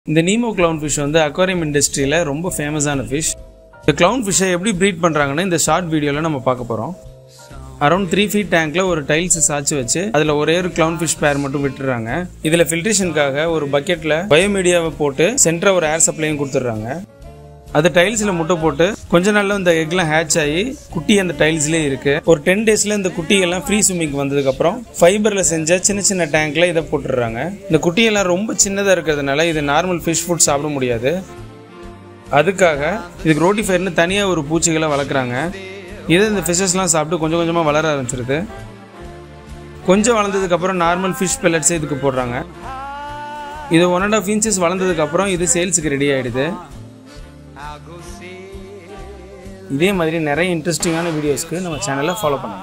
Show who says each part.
Speaker 1: இந்த Nemo clown fish வந்து aquarium இண்டஸ்ட்ரியில் ரொம்ப ஃபேமஸான ஃபிஷ் இந்த clown ஃபிஷ்ஷை எப்படி ப்ரீட் பண்ணுறாங்கன்னு இந்த ஷார்ட் வீடியோவில் நம்ம பார்க்க போகிறோம் அரௌண்ட் த்ரீ ஃபீட் டேங்க்ல ஒரு டைல்ஸ் சாய்ச்சி வச்சு அதில் ஒரே ஒரு clown ஃபிஷ் பேர் மட்டும் விட்டுறாங்க இதில் ஃபில்ட்ரேஷனுக்காக ஒரு பக்கெட்டில் பயோமீடியாவை போட்டு சென்டரா ஒரு ஏர் சப்ளையும் கொடுத்துட்றாங்க அது டைல்ஸில் முட்டை போட்டு கொஞ்ச நாள்ல இந்த எக்லாம் ஹேட்ச் ஆகி குட்டி அந்த டைல்ஸ்லேயே இருக்கு ஒரு டென் டேஸ்ல இந்த குட்டியெல்லாம் ஃப்ரீ ஸ்விம்மிங் வந்ததுக்கு அப்புறம் ஃபைபர்ல செஞ்ச சின்ன சின்ன டேங்க்ல இதை போட்டுடுறாங்க இந்த குட்டியெல்லாம் ரொம்ப சின்னதா இருக்கிறதுனால இது நார்மல் ஃபிஷ் ஃபுட் சாப்பிட முடியாது அதுக்காக இதுக்கு ரோட்டிஃபயர்னு தனியாக ஒரு பூச்சிகளை வளர்க்குறாங்க இதை இந்த ஃபிஷஸ்லாம் சாப்பிட்டு கொஞ்சம் கொஞ்சமாக வளர ஆரம்பிச்சிருது கொஞ்சம் வளர்ந்ததுக்கப்புறம் நார்மல் ஃபிஷ் பெல்லட்ஸே இதுக்கு போடுறாங்க இது ஒன் அண்ட் ஆஃப் இன்ச்சஸ் வளர்ந்ததுக்கப்புறம் இது சேல்ஸுக்கு ரெடி ஆகிடுது இதே மாதிரி நிறைய இன்ட்ரெஸ்டிங்கான வீடியோஸ்க்கு நம்ம சேனலை ஃபாலோ பண்ணுங்க